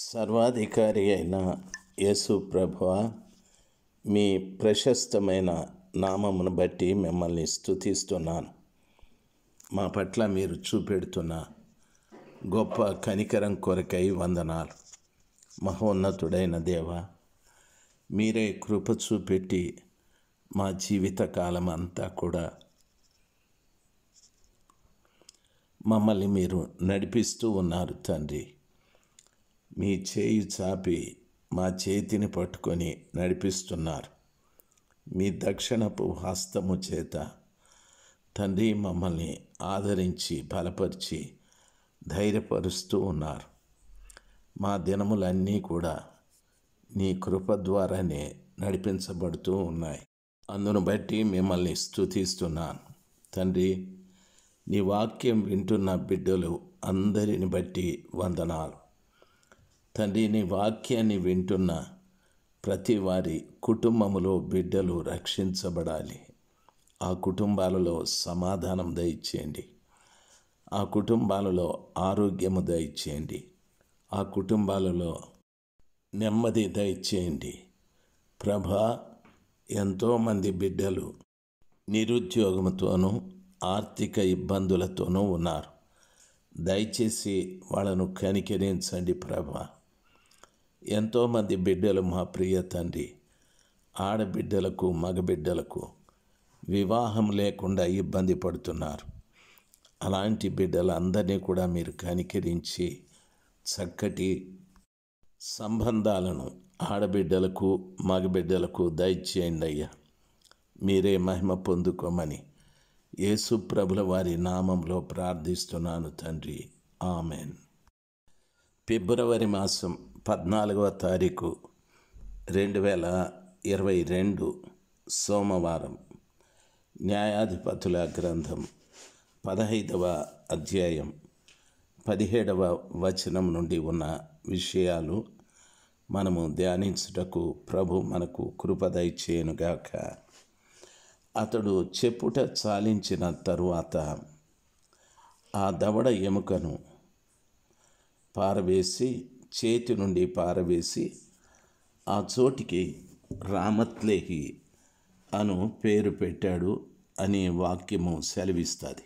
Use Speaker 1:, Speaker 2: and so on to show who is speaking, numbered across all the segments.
Speaker 1: సర్వాధికారి అయిన యేసు ప్రభువ మీ ప్రశస్తమైన నామమును బట్టి మిమ్మల్ని స్తుతిస్తున్నాను మా పట్ల మీరు చూపెడుతున్న గొప్ప కనికరం కొరకై వందనాలు మహోన్నతుడైన దేవ మీరే కృప చూపెట్టి మా జీవిత కాలం అంతా కూడా మమ్మల్ని మీరు నడిపిస్తూ ఉన్నారు తండ్రి మీ చేయి చాపి మా చేతిని పట్టుకొని నడిపిస్తున్నారు మీ దక్షిణపు హస్తము చేత తండ్రి మమ్మల్ని ఆదరించి బలపరిచి ధైర్యపరుస్తూ ఉన్నారు మా దినములన్నీ కూడా నీ కృప ద్వారానే నడిపించబడుతూ ఉన్నాయి అందును బట్టి మిమ్మల్ని స్తుతిస్తున్నాను తండ్రి నీ వాక్యం వింటున్న బిడ్డలు అందరిని బట్టి వందనాలు తండ్రి నీ వాక్యాన్ని వింటున్న ప్రతి వారి కుటుంబములో బిడ్డలు రక్షించబడాలి ఆ కుటుంబాలలో సమాధానం దయచేయండి ఆ కుటుంబాలలో ఆరోగ్యము దయచేయండి ఆ కుటుంబాలలో నెమ్మది దయచేయండి ప్రభా ఎంతోమంది బిడ్డలు నిరుద్యోగంతోనూ ఆర్థిక ఇబ్బందులతోనూ ఉన్నారు దయచేసి వాళ్ళను కనికరించండి ప్రభా ఎంతోమంది బిడ్డలు మా ప్రియ తండ్రి ఆడబిడ్డలకు మగబిడ్డలకు వివాహం లేకుండా ఇబ్బంది పడుతున్నారు అలాంటి బిడ్డలందరినీ కూడా మీరు కనికరించి చక్కటి సంబంధాలను ఆడబిడ్డలకు మగబిడ్డలకు దయచేయండి అయ్యా మీరే మహిమ పొందుకోమని యేసు ప్రభుల వారి నామంలో ప్రార్థిస్తున్నాను తండ్రి ఆమెన్ ఫిబ్రవరి మాసం పద్నాలుగవ తారీఖు రెండు వేల ఇరవై రెండు సోమవారం న్యాయాధిపతుల గ్రంథం పదహైదవ అధ్యాయం పదిహేడవ వచనం నుండి ఉన్న విషయాలు మనము ధ్యానించుటకు ప్రభు మనకు కృపదై చేయనుగాక అతడు చెప్పుట చాలించిన తరువాత ఆ దవడ ఎముకను పారవేసి చేతి నుండి పారవేసి ఆ చోటికి రామత్లేహి అను పేరు పెట్టాడు అనే వాక్యము సెలవిస్తుంది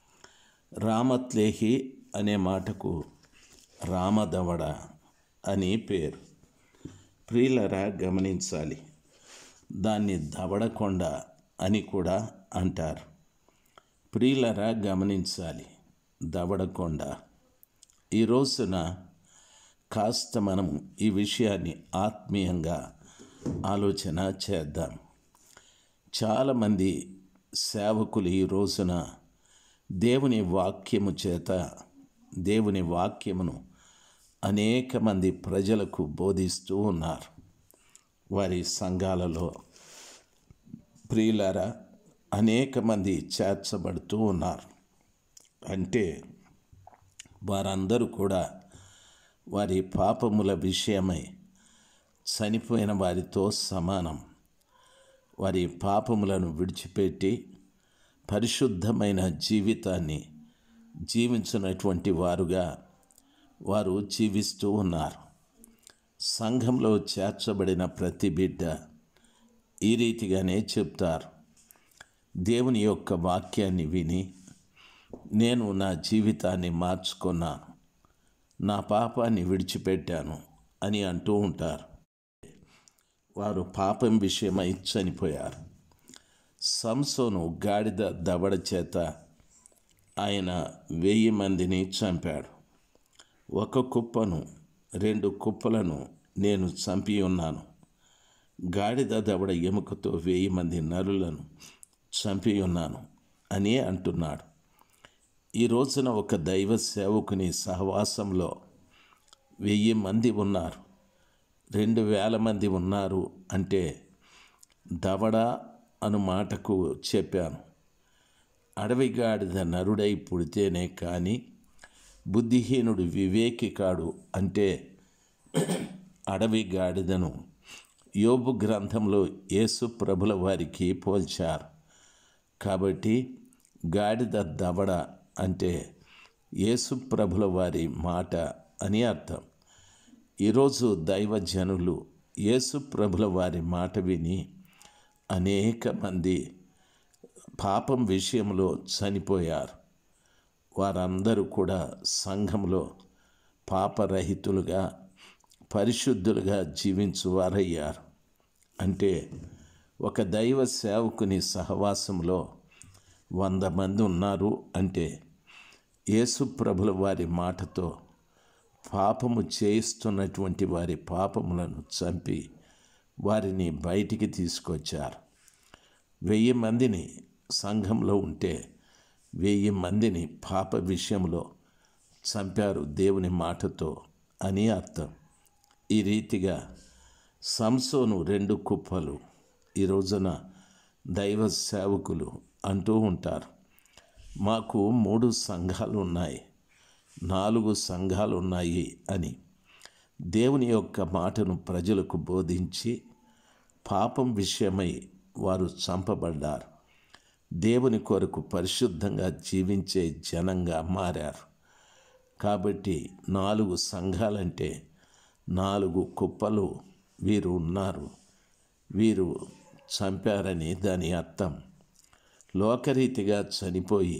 Speaker 1: రామత్లేహి అనే మాటకు రామదవడ అని పేరు ప్రియులరా గమనించాలి దాన్ని దవడకొండ అని కూడా అంటారు ప్రియులరా గమనించాలి దవడకొండ ఈ రోజున కాస్త మనం ఈ విషయాన్ని ఆత్మీయంగా ఆలోచన చేద్దాం చాలామంది సేవకులు ఈ రోజున దేవుని వాక్యము చేత దేవుని వాక్యమును అనేక మంది ప్రజలకు బోధిస్తూ ఉన్నారు వారి సంఘాలలో ప్రియులారా అనేక మంది చేర్చబడుతూ ఉన్నారు అంటే వారందరూ కూడా వారి పాపముల విషయమై చనిపోయిన వారితో సమానం వారి పాపములను విడిచిపెట్టి పరిశుద్ధమైన జీవితాన్ని జీవించినటువంటి వారుగా వారు జీవిస్తూ ఉన్నారు సంఘంలో చేర్చబడిన ప్రతి బిడ్డ ఈ రీతిగానే చెప్తారు దేవుని యొక్క వాక్యాన్ని విని నేను నా జీవితాన్ని మార్చుకున్నాను నా పాపాన్ని విడిచిపెట్టాను అని అంటూ ఉంటారు వారు పాపం విషయమై చనిపోయారు సంసోను గాడిద దవడ చేత ఆయన వెయ్యి మందిని చంపాడు ఒక కుప్పను రెండు కుప్పలను నేను చంపి ఉన్నాను గాడిద దవడ ఎముకతో వెయ్యి మంది నరులను చంపి ఉన్నాను అని అంటున్నాడు ఈ రోజున ఒక దైవ సేవకుని సహవాసంలో వెయ్యి మంది ఉన్నారు రెండు వేల మంది ఉన్నారు అంటే దవడ అను మాటకు చెప్పాను అడవిగాడిద నరుడై పుడితేనే కానీ బుద్ధిహీనుడు వివేకి కాడు అంటే అడవి గాడిదను యోబు గ్రంథంలో యేసు ప్రభుల వారికి పోల్చారు కాబట్టి గాడిద దవడ అంటే యేసు ప్రభుల వారి మాట అని అర్థం ఈరోజు దైవజనులు యేసు ప్రభుల వారి మాట విని అనేక మంది పాపం విషయంలో చనిపోయారు వారందరూ కూడా సంఘంలో పాపరహితులుగా పరిశుద్ధులుగా జీవించువారయ్యారు అంటే ఒక దైవ సేవకుని సహవాసంలో వంద మంది ఉన్నారు అంటే యేసు ప్రభుల వారి మాటతో పాపము చేయిస్తున్నటువంటి వారి పాపములను చంపి వారిని బయటికి తీసుకొచ్చారు వెయ్యి మందిని సంఘంలో ఉంటే వెయ్యి మందిని పాప విషయంలో చంపారు దేవుని మాటతో అని అర్థం ఈ రీతిగా సంసోను రెండు కుప్పలు ఈ రోజున దైవ సేవకులు అంటూ ఉంటారు మాకు మూడు సంఘాలు ఉన్నాయి నాలుగు సంఘాలు ఉన్నాయి అని దేవుని యొక్క మాటను ప్రజలకు బోధించి పాపం విషయమై వారు చంపబడ్డారు దేవుని కొరకు పరిశుద్ధంగా జీవించే జనంగా మారారు కాబట్టి నాలుగు సంఘాలంటే నాలుగు కుప్పలు వీరు ఉన్నారు వీరు చంపారని దాని అర్థం లోకరీతిగా చనిపోయి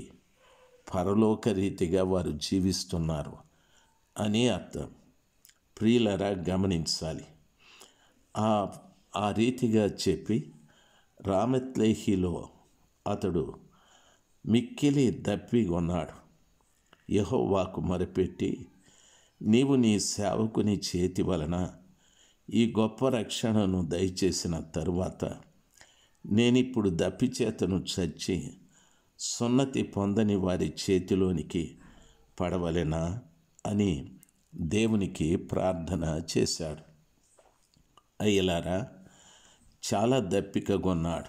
Speaker 1: పరలోకరీతిగా వారు జీవిస్తున్నారు అని అర్థం ప్రియులరా గమనించాలి ఆ ఆ రీతిగా చెప్పి రామత్లేహిలో అతడు మిక్కిలి దప్పిగొన్నాడు యహోవాకు మొరపెట్టి నీవు నీ సేవకుని చేతి వలన ఈ గొప్ప రక్షణను దయచేసిన తరువాత నేనిప్పుడు దప్పిచేతను చచ్చి సున్నతి పొందని వారి చేతిలోనికి పడవలెనా అని దేవునికి ప్రార్థన చేశాడు అయ్యలారా చాలా దప్పికగొన్నాడు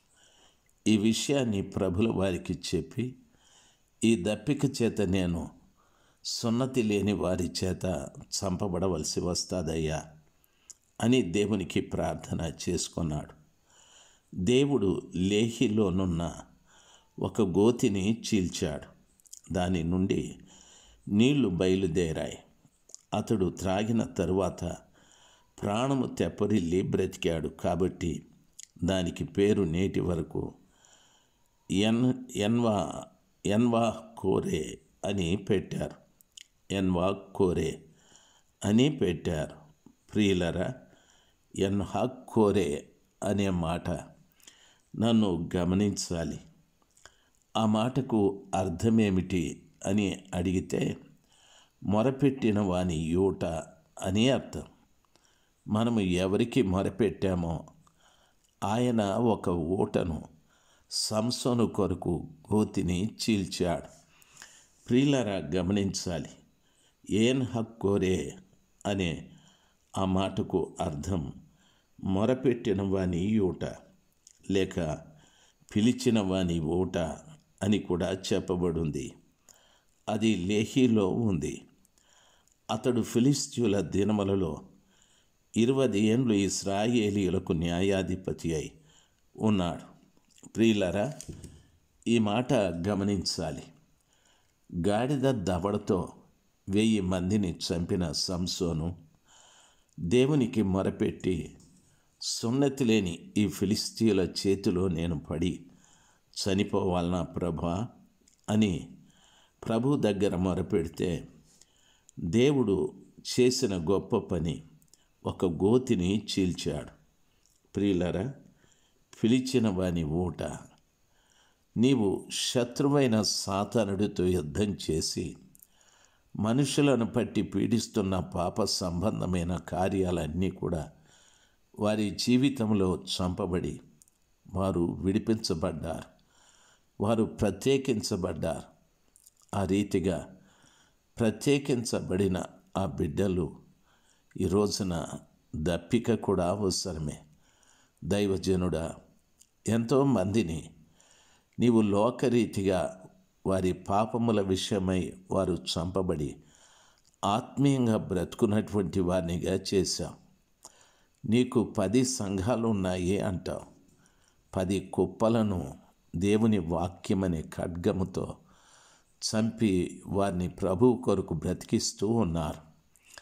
Speaker 1: ఈ విషయాన్ని ప్రభుల వారికి చెప్పి ఈ దప్పిక చేత నేను సున్నతి లేని వారి చేత చంపబడవలసి వస్తాదయ్యా అని దేవునికి ప్రార్థన చేసుకున్నాడు దేవుడు లేహిలోనున్న ఒక గోతిని చీల్చాడు దాని నుండి నీళ్లు బయలుదేరాయి అతడు త్రాగిన తరువాత ప్రాణము తెప్పరిల్లి బ్రతికాడు కాబట్టి దానికి పేరు నేటి వరకు ఎన్ ఎన్వా ఎన్వా కోరే అని పెట్టారు ఎన్వా కోరే అని పెట్టారు ప్రియులరా ఎన్హా కోరే అనే మాట నన్ను గమనించాలి ఆ మాటకు అర్థమేమిటి అని అడిగితే మొరపెట్టిన వాని యూట అని అర్థం మనము ఎవరికి మొరపెట్టామో ఆయన ఒక ఊటను సంసోను కొరకు గోతిని చీల్చాడు ప్రియులరా గమనించాలి ఏన్ హక్కోరే అనే ఆ మాటకు అర్థం మొరపెట్టిన వాని ఊట లేక పిలిచిన వాని ఊట అని కూడా చెప్పబడింది అది లేహీలో ఉంది అతడు ఫిలిస్తీయుల దినములలో ఇరవై ఏండ్లు ఇస్రాయేలీయులకు న్యాయాధిపతి అయి ఉన్నాడు ప్రియులరా ఈ మాట గమనించాలి గాడిద దవడతో వెయ్యి మందిని చంపిన సంసోను దేవునికి మొరపెట్టి సున్నతి లేని ఈ ఫిలిస్తీయుల చేతిలో నేను పడి చనిపోవాలనా ప్రభా అని ప్రభు దగ్గర మొరపెడితే దేవుడు చేసిన గొప్ప పని ఒక గోతిని చీల్చాడు ప్రియులరా పిలిచిన వాని ఊట నీవు శత్రువైన సాతానుడితో యుద్ధం చేసి మనుషులను పట్టి పీడిస్తున్న పాప సంబంధమైన కార్యాలన్నీ కూడా వారి జీవితంలో చంపబడి వారు విడిపించబడ్డారు వారు ప్రత్యేకించబడ్డారు ఆ రీతిగా ప్రత్యేకించబడిన ఆ బిడ్డలు ఈ రోజున దప్పిక కూడా అవసరమే దైవజనుడా ఎంతోమందిని నీవు లోకరీతిగా వారి పాపముల విషయమై వారు చంపబడి ఆత్మీయంగా బ్రతుకున్నటువంటి వారినిగా చేశాం నీకు పది సంఘాలు ఉన్నాయి అంటావు పది కుప్పలను దేవుని వాక్యమనే ఖడ్గముతో చంపి వారిని ప్రభు కొరకు బ్రతికిస్తూ ఉన్నారు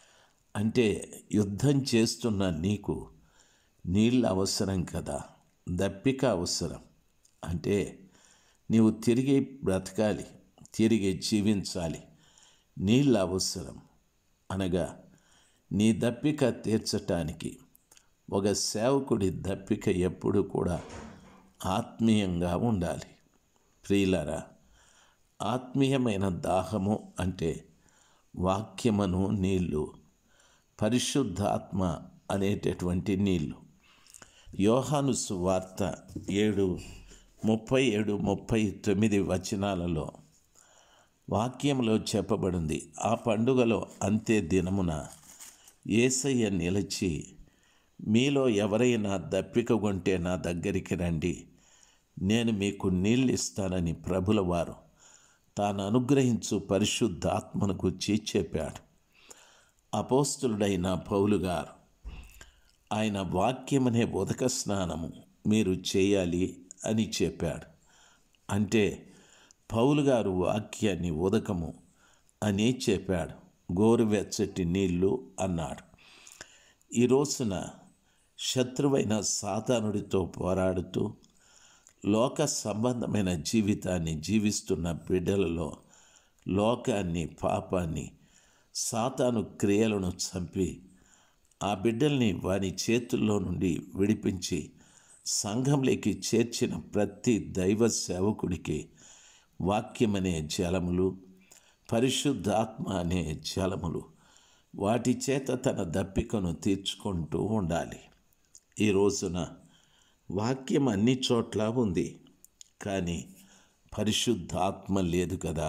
Speaker 1: అంటే యుద్ధం చేస్తున్న నీకు నీళ్ళు అవసరం కదా దప్పిక అవసరం అంటే నీవు తిరిగి బ్రతకాలి తిరిగి జీవించాలి నీళ్ళు అవసరం అనగా నీ దప్పిక తీర్చటానికి ఒక సేవకుడి దప్పిక ఎప్పుడు కూడా ఆత్మీయంగా ఉండాలి ప్రియులరా ఆత్మీయమైన దాహము అంటే వాక్యమను నీళ్ళు పరిశుద్ధాత్మ అనేటటువంటి నీళ్ళు యోహాను సువార్త ఏడు ముప్పై ఏడు ముప్పై తొమ్మిది వచనాలలో వాక్యంలో చెప్పబడింది ఆ పండుగలో అంతే దినమున ఏసయ్య నిలిచి మీలో ఎవరైనా దప్పిక కొంటే నా దగ్గరికి రండి నేను మీకు నీళ్ళు ఇస్తానని ప్రభుల వారు తాను అనుగ్రహించు పరిశుద్ధాత్మను గురించి చెప్పాడు అపోస్తులుడైన పౌలు గారు ఆయన వాక్యమనే ఉదక స్నానము మీరు చేయాలి అని చెప్పాడు అంటే పౌలు గారు వాక్యాన్ని ఉదకము అని చెప్పాడు గోరువెచ్చటి నీళ్ళు అన్నాడు ఈ రోజున శత్రువైన సాతానుడితో పోరాడుతూ లోక సంబంధమైన జీవితాన్ని జీవిస్తున్న బిడ్డలలో లోకాన్ని పాపాన్ని సాతాను క్రియలను చంపి ఆ బిడ్డల్ని వారి చేతుల్లో నుండి విడిపించి సంఘంలోకి చేర్చిన ప్రతి దైవ సేవకుడికి వాక్యమనే జలములు పరిశుద్ధాత్మ అనే జలములు వాటి చేత తన దప్పికను తీర్చుకుంటూ ఉండాలి ఈ రోజున వాక్యం అన్ని చోట్ల ఉంది కానీ పరిశుద్ధాత్మ లేదు కదా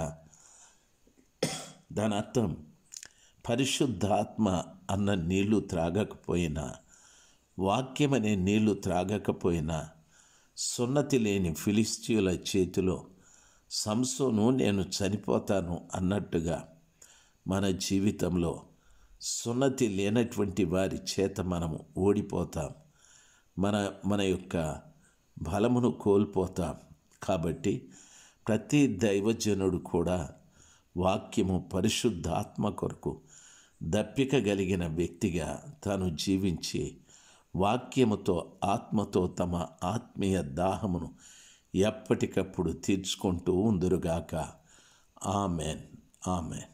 Speaker 1: దాని అర్థం పరిశుద్ధాత్మ అన్న నీళ్లు త్రాగకపోయినా వాక్యమనే నీళ్లు త్రాగకపోయినా సున్నతి లేని ఫిలిస్తీయుల చేతిలో సంసోను నేను చనిపోతాను అన్నట్టుగా మన జీవితంలో సున్నతి లేనటువంటి వారి చేత మనము ఓడిపోతాం మన మన యొక్క బలమును కోల్పోతాం కాబట్టి ప్రతి దైవజనుడు కూడా వాక్యము పరిశుద్ధాత్మ కొరకు దప్పిక కలిగిన వ్యక్తిగా తాను జీవించి వాక్యముతో ఆత్మతో తమ ఆత్మీయ దాహమును ఎప్పటికప్పుడు తీర్చుకుంటూ ఉందురుగాక ఆమెన్ ఆమెన్